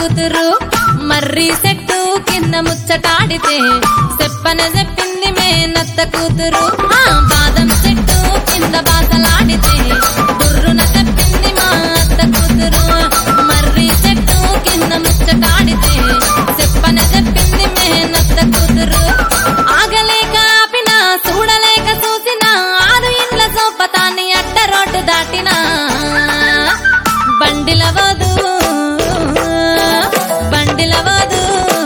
కూతురు మర్రి చెట్టు కింద ముచ్చటాడితే చెప్పన చెప్పింది మేనత్త కూతురు ఆ బాదం చెట్టు కింద బాసలాడితే బుర్రున చెప్పింది మా అత్త కూతురు మర్రి చెట్టు కింద ముచ్చటాడితే చెప్పన చెప్పింది మేనత్త కూతురు ఆగలేక ఆపిన చూడలేక చూసిన ఆరు ఇండ్ల సోపతాన్ని అడ్డ రోడ్డు దాటినా బండిల వదు బండిల వదు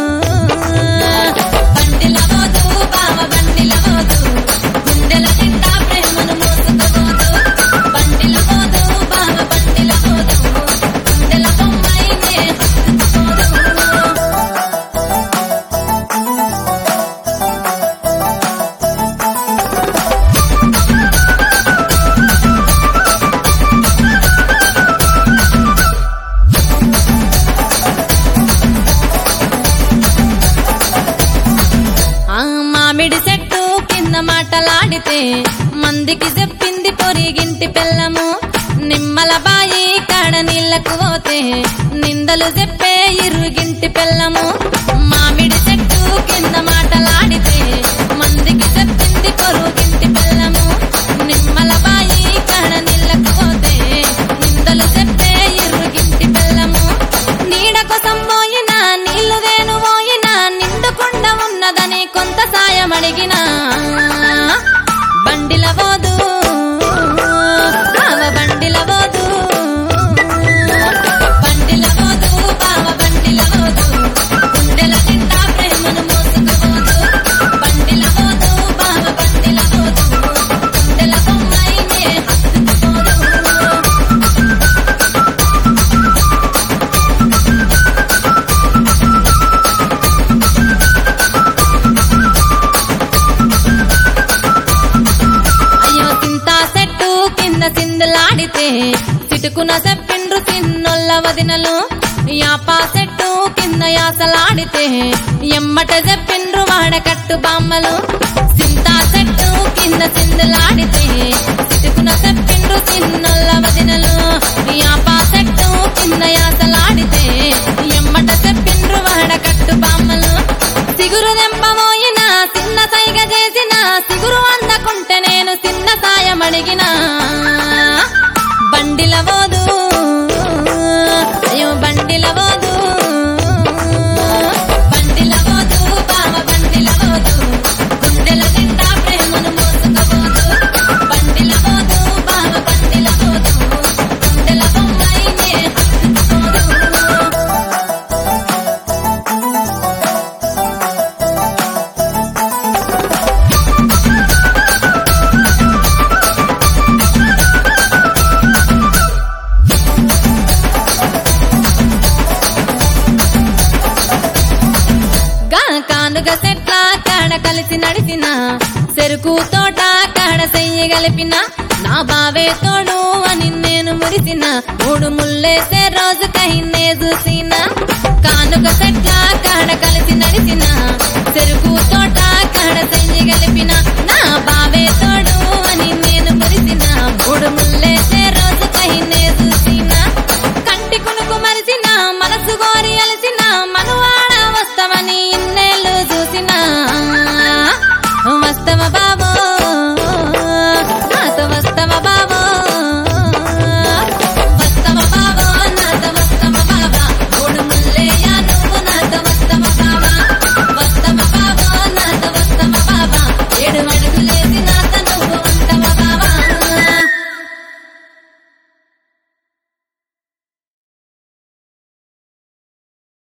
బండిల వదు బావ బండిల వదు గుండెల నిండా ప్రేమను మోసుకుపోదు బండిల వదు బావ బండిల వదు గుండెల బొమ్మైనే హత్తుకుపోదు ఆ మామిడి చెట్టు కింద మాటలాడితే మందికి చెప్పింది పొరిగింటి పిల్లము నిమ్మల బాయి కాడ నీళ్లకు పోతే నిందలు చెప్పే ఇరుగింటి పిల్లము మామిడి చెట్టు కింద మాటలాడితే మందికి చెప్పింది పొరుగింటి పిల్లము నిమ్మల బాయి కాడ నీళ్లకు పోతే నిందలు చెప్పే ఇరుగింటి పిల్లము నీడ కోసం పోయినా నీళ్లు వేను పోయినా నిండుకుండా ఉన్నదని కొంత సాయం అడిగినా బండిల పోదు బావ బండిల పోదు బండిల పోదు బావ బండిల పోదు గుండెల నిండా ప్రేమను మోసుకుపోదు బండిల పోదు బావ బండిల పోదు గుండెల బొమ్మైనే హత్తుకుపోదు అయ్యో సింతా చెట్టు కింద సిందులాడితే సిటుకున చెప్పిండ్రు సిన్నొల్ల వదినలు యాపా చెట్టు కింద యాసలాడితే ఎమ్మట చెప్పిండ్రు వాడకట్టు బామ్మలు సింతా చెట్టు కింద సిందులాడితే సిటుకున చెప్పిండ్రు సిన్నొల్ల వదినలు యాపా చెట్టు కింద యాసలాడితే ఎమ్మట చెప్పిండ్రు వాడకట్టు బామ్మలు సిగురు దెంపమోయిన చిన్న సైగ చేసిన సిగురు అందకుంటే నేను చిన్న సాయం అడిగిన బండిల పోదు అయ్యో బండిల పోదు బండిల పోదు బావ బండిల పోదు గుండెల నిండా ప్రేమను మోసుకుపోదు బండిల పోదు బావ బండిల పోదు గుండెల బొమ్మైనే హత్తుకుపోదు గా కానుగ చెట్ల కాడ కలిసి నడిచిన చెరుకు తోట కాడ చెయ్యి గలిపిన నా బావే తోడు అని నేను మురిసిన మూడు ముల్లేసే రోజు కహిన్నే చూసిన